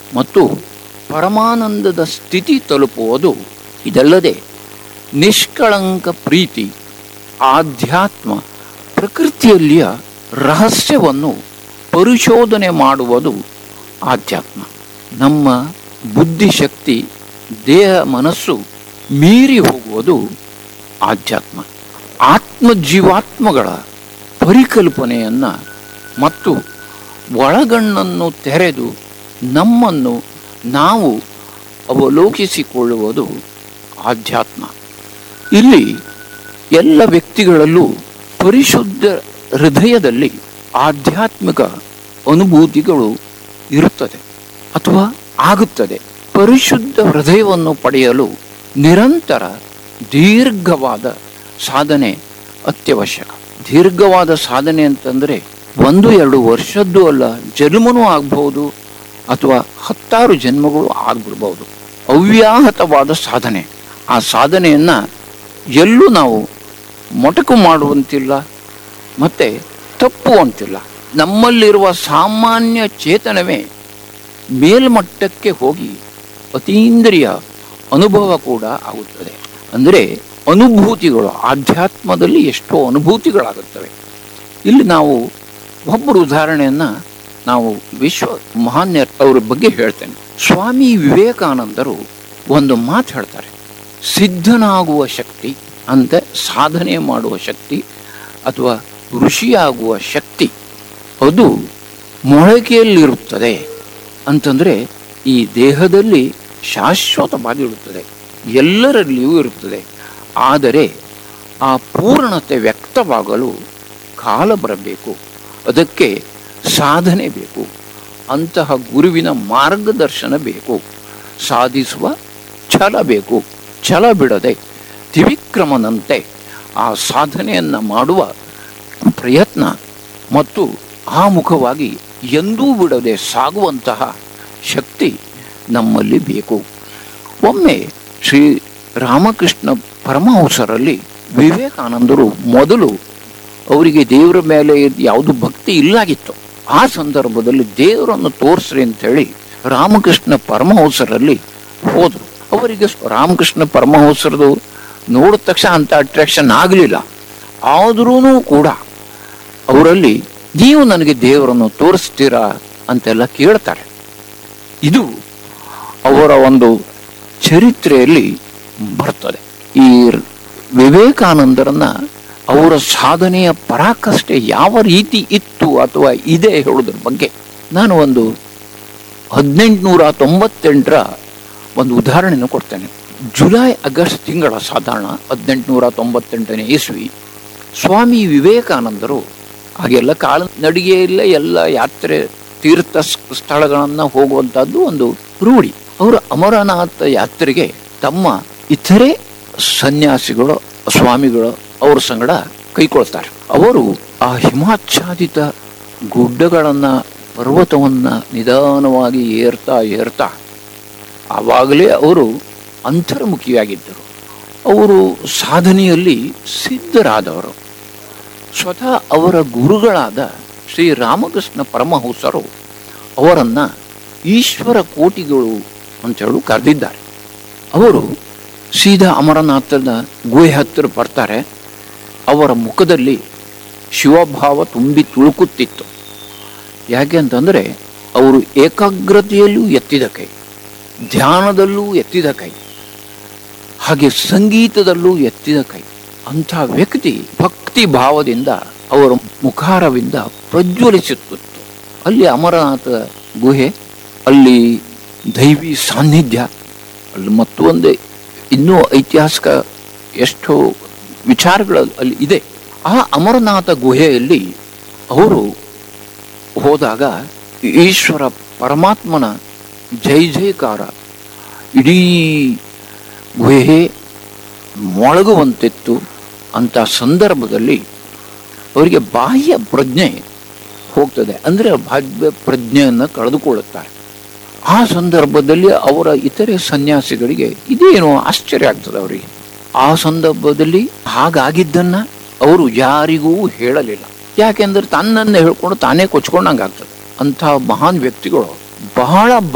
ಮತ್ತು ಪರಮಾನಂದದ ಸ್ಥಿತಿ ತಲುಪುವುದು ಇದಲ್ಲದೆ ನಿಷ್ಕಳಂಕ ಪ್ರೀತಿ ಆಧ್ಯಾತ್ಮ ಪ್ರಕೃತಿಯಲ್ಲಿಯ ರಹಸ್ಯವನ್ನು ಪರಿಶೋಧನೆ ಮಾಡುವುದು ಆಧ್ಯಾತ್ಮ ನಮ್ಮ ಬುದ್ಧಿಶಕ್ತಿ ದೇಹ ಮನಸ್ಸು ಮೀರಿ ಹೋಗುವುದು ಆಧ್ಯಾತ್ಮ ಆತ್ಮ ಜೀವಾತ್ಮಗಳ ಪರಿಕಲ್ಪನೆಯನ್ನ ಮತ್ತು ಒಳಗಣ್ಣನ್ನು ತೆರೆದು ನಮ್ಮನ್ನು ನಾವು ಅವಲೋಕಿಸಿಕೊಳ್ಳುವುದು ಆಧ್ಯಾತ್ಮ ಇಲ್ಲಿ ಎಲ್ಲ ವ್ಯಕ್ತಿಗಳಲ್ಲೂ ಪರಿಶುದ್ಧ ಹೃದಯದಲ್ಲಿ ಆಧ್ಯಾತ್ಮಿಕ ಅನುಭೂತಿಗಳು ಇರುತ್ತದೆ ಅಥವಾ ಆಗುತ್ತದೆ ಪರಿಶುದ್ಧ ಹೃದಯವನ್ನು ಪಡೆಯಲು ನಿರಂತರ ದೀರ್ಘವಾದ ಸಾಧನೆ ಅತ್ಯವಶ್ಯಕ ದೀರ್ಘವಾದ ಸಾಧನೆ ಅಂತಂದ್ರೆ ಒಂದು ಎರಡು ವರ್ಷದ್ದು ಅಲ್ಲ ಜನ್ಮನೂ ಆಗ್ಬಹುದು ಅಥವಾ ಹತ್ತಾರು ಜನ್ಮಗಳು ಆಗ್ಬಿಡ್ಬಹುದು ಅವ್ಯಾಹತವಾದ ಸಾಧನೆ ಆ ಸಾಧನೆಯನ್ನ ಎಲ್ಲೂ ನಾವು ಮೊಟಕು ಮಾಡುವಂತಿಲ್ಲ ಮತ್ತೆ ತಪ್ಪುವಂತಿಲ್ಲ ನಮ್ಮಲ್ಲಿರುವ ಸಾಮಾನ್ಯ ಚೇತನವೇ ಮೇಲ್ಮಟ್ಟಕ್ಕೆ ಹೋಗಿ ಅತೀಂದ್ರಿಯ ಅನುಭವ ಕೂಡ ಆಗುತ್ತದೆ ಅಂದರೆ ಅನುಭೂತಿಗಳು ಆಧ್ಯಾತ್ಮದಲ್ಲಿ ಎಷ್ಟೋ ಅನುಭೂತಿಗಳಾಗುತ್ತವೆ ಇಲ್ಲಿ ನಾವು ಒಬ್ಬರು ಉದಾಹರಣೆಯನ್ನ ನಾವು ವಿಶ್ವ ಮಹಾನ್ಯ ಅವರ ಬಗ್ಗೆ ಹೇಳ್ತೇನೆ ಸ್ವಾಮಿ ವಿವೇಕಾನಂದರು ಒಂದು ಮಾತು ಹೇಳ್ತಾರೆ ಸಿದ್ಧನಾಗುವ ಶಕ್ತಿ ಅಂತ ಸಾಧನೆ ಮಾಡುವ ಶಕ್ತಿ ಅಥವಾ ಋಷಿಯಾಗುವ ಶಕ್ತಿ ಅದು ಮೊಳಕೆಯಲ್ಲಿರುತ್ತದೆ ಅಂತಂದ್ರೆ ಈ ದೇಹದಲ್ಲಿ ಶಾಶ್ವತವಾಗಿರುತ್ತದೆ ಎಲ್ಲರಲ್ಲಿಯೂ ಇರುತ್ತದೆ ಆದರೆ ಆ ಪೂರ್ಣತೆ ವ್ಯಕ್ತವಾಗಲು ಕಾಲ ಬರಬೇಕು ಅದಕ್ಕೆ ಸಾಧನೆ ಬೇಕು ಅಂತಹ ಗುರುವಿನ ಮಾರ್ಗದರ್ಶನ ಬೇಕು ಸಾಧಿಸುವ ಛಲ ಬೇಕು ಛಲ ಬಿಡದೆ ತ್ರಿವಿಕ್ರಮನಂತೆ ಆ ಸಾಧನೆಯನ್ನ ಮಾಡುವ ಪ್ರಯತ್ನ ಮತ್ತು ಆ ಮುಖವಾಗಿ ಎಂದೂ ಬಿಡದೆ ಸಾಗುವಂತಹ ಶಕ್ತಿ ನಮ್ಮಲ್ಲಿ ಬೇಕು ಒಮ್ಮೆ ಶ್ರೀ ರಾಮಕೃಷ್ಣ ಪರಮಹಂಸರಲ್ಲಿ ವಿವೇಕಾನಂದರು ಮೊದಲು ಅವರಿಗೆ ದೇವರ ಮೇಲೆ ಯಾವುದು ಭಕ್ತಿ ಇಲ್ಲಾಗಿತ್ತು ಆ ಸಂದರ್ಭದಲ್ಲಿ ದೇವರನ್ನು ತೋರಿಸ್ರಿ ಅಂತ ಹೇಳಿ ರಾಮಕೃಷ್ಣ ಪರಮಹಂಸರಲ್ಲಿ ಹೋದ್ರು ಅವರಿಗೆ ರಾಮಕೃಷ್ಣ ಪರಮಹಂಸರದು ನೋಡಿದ ತಕ್ಷಣ ಅಂತ ಅಟ್ರಾಕ್ಷನ್ ಆಗಲಿಲ್ಲ ಆದ್ರೂ ಕೂಡ ಅವರಲ್ಲಿ ನೀವು ನನಗೆ ದೇವರನ್ನು ತೋರಿಸ್ತೀರಾ ಅಂತೆಲ್ಲ ಕೇಳ್ತಾರೆ ಇದು ಅವರ ಒಂದು ಚರಿತ್ರೆಯಲ್ಲಿ ಬರ್ತದೆ ಈ ವಿವೇಕಾನಂದರನ್ನ ಅವರ ಸಾಧನೆಯ ಪರಾಕಷ್ಟೆ ಯಾವ ರೀತಿ ಇತ್ತು ಅಥವಾ ಇದೆ ಹೇಳೋದ್ರ ಬಗ್ಗೆ ನಾನು ಒಂದು ಹದಿನೆಂಟುನೂರ ತೊಂಬತ್ತೆಂಟರ ಒಂದು ಉದಾಹರಣೆಯನ್ನು ಕೊಡ್ತೇನೆ ಜುಲೈ ಆಗಸ್ಟ್ ತಿಂಗಳ ಸಾಧಾರಣ ಹದಿನೆಂಟುನೂರ ತೊಂಬತ್ತೆಂಟನೇ ಇಸ್ವಿ ಸ್ವಾಮಿ ವಿವೇಕಾನಂದರು ಹಾಗೆಲ್ಲ ಕಾಲ್ನಡಿಗೆಯಲ್ಲೇ ಎಲ್ಲ ಯಾತ್ರೆ ತೀರ್ಥ ಸ್- ಸ್ಥಳಗಳನ್ನ ಹೋಗುವಂತಹದ್ದು ಒಂದು ರೂಢಿ ಅವರು ಅಮರನಾಥ ಯಾತ್ರೆಗೆ ತಮ್ಮ ಇತರೆ ಸನ್ಯಾಸಿಗಳು ಸ್ವಾಮಿಗಳು ಅವ್ರ ಸಂಗಡ ಕೈಕೊಳ್ತಾರೆ ಅವರು ಆ ಹಿಮಾಚ್ಛಾದಿತ ಗುಡ್ಡಗಳನ್ನ ಪರ್ವತವನ್ನ ನಿಧಾನವಾಗಿ ಏರ್ತಾ ಏರ್ತಾ ಆವಾಗಲೇ ಅವರು ಅಂತರ್ಮುಖಿಯಾಗಿದ್ದರು ಅವರು ಸಾಧನೆಯಲ್ಲಿ ಸಿದ್ಧರಾದವರು ಸ್ವತಃ ಅವರ ಗುರುಗಳಾದ ಶ್ರೀ ರಾಮಕೃಷ್ಣ ಪರಮಹಂಸರು ಅವರನ್ನ ಈಶ್ವರ ಕೋಟಿಗಳು ಅಂತ ಹೇಳಿ ಕರೆದಿದ್ದಾರೆ ಅವರು ಸೀದಾ ಅಮರನಾಥನ ಗುಹೆ ಹತ್ತಿರ ಬರ್ತಾರೆ ಅವರ ಮುಖದಲ್ಲಿ ಶಿವಭಾವ ತುಂಬಿ ತುಳುಕುತ್ತಿತ್ತು ಯಾಕೆ ಅಂತಂದ್ರೆ ಅವರು ಏಕಾಗ್ರತೆಯಲ್ಲೂ ಎತ್ತಿದ ಕೈ ಧ್ಯಾನದಲ್ಲೂ ಎತ್ತಿದ ಕೈ ಹಾಗೆ ಸಂಗೀತದಲ್ಲೂ ಎತ್ತಿದ ಕೈ ಅಂಥ ವ್ಯಕ್ತಿ ಭಕ್ತಿ ಭಾವದಿಂದ ಅವರ ಮುಖಾರವಿಂದ ಪ್ರಜ್ವಲಿಸುತ್ತಿತ್ತು ಅಲ್ಲಿ ಅಮರನಾಥ ಗುಹೆ ಅಲ್ಲಿ ದೈವಿ ಸಾನ್ನಿಧ್ಯ ಅಲ್ಲಿ ಮತ್ತೊಂದು ಇನ್ನೂ ಐತಿಹಾಸಿಕ ಎಷ್ಟೋ ವಿಚಾರಗಳು ಅಲ್ಲಿ ಇದೆ ಆ ಅಮರನಾಥ ಗುಹೆಯಲ್ಲಿ ಅವರು ಹೋದಾಗ ಈಶ್ವರ ಪರಮಾತ್ಮನ ಜೈ ಜೈಕಾರ ಇಡೀ ಗುಹೆ ಮೊಳಗುವಂತಿತ್ತು ಅಂತ ಸಂದರ್ಭದಲ್ಲಿ ಅವರಿಗೆ ಬಾಹ್ಯ ಪ್ರಜ್ಞೆ ಹೋಗ್ತದೆ ಅಂದರೆ ಬಾಹ್ಯ ಪ್ರಜ್ಞೆಯನ್ನು ಕಳೆದುಕೊಳ್ಳುತ್ತಾರೆ ಆ ಸಂದರ್ಭದಲ್ಲಿ ಅವರ ಇತರೆ ಸನ್ಯಾಸಿಗಳಿಗೆ ಇದೇನು ಆಶ್ಚರ್ಯ ಆಗ್ತದೆ ಅವರಿಗೆ ಆ ಸಂದರ್ಭದಲ್ಲಿ ಹಾಗಾಗಿದ್ದನ್ನ ಅವರು ಯಾರಿಗೂ ಹೇಳಲಿಲ್ಲ ಯಾಕೆಂದ್ರೆ ತನ್ನನ್ನು ಹೇಳ್ಕೊಂಡು ತಾನೇ ಕೊಚ್ಕೊಂಡಂಗಾಗ್ತದೆ ಅಂಥ ಮಹಾನ್ ವ್ಯಕ್ತಿಗಳು ಬಹಳ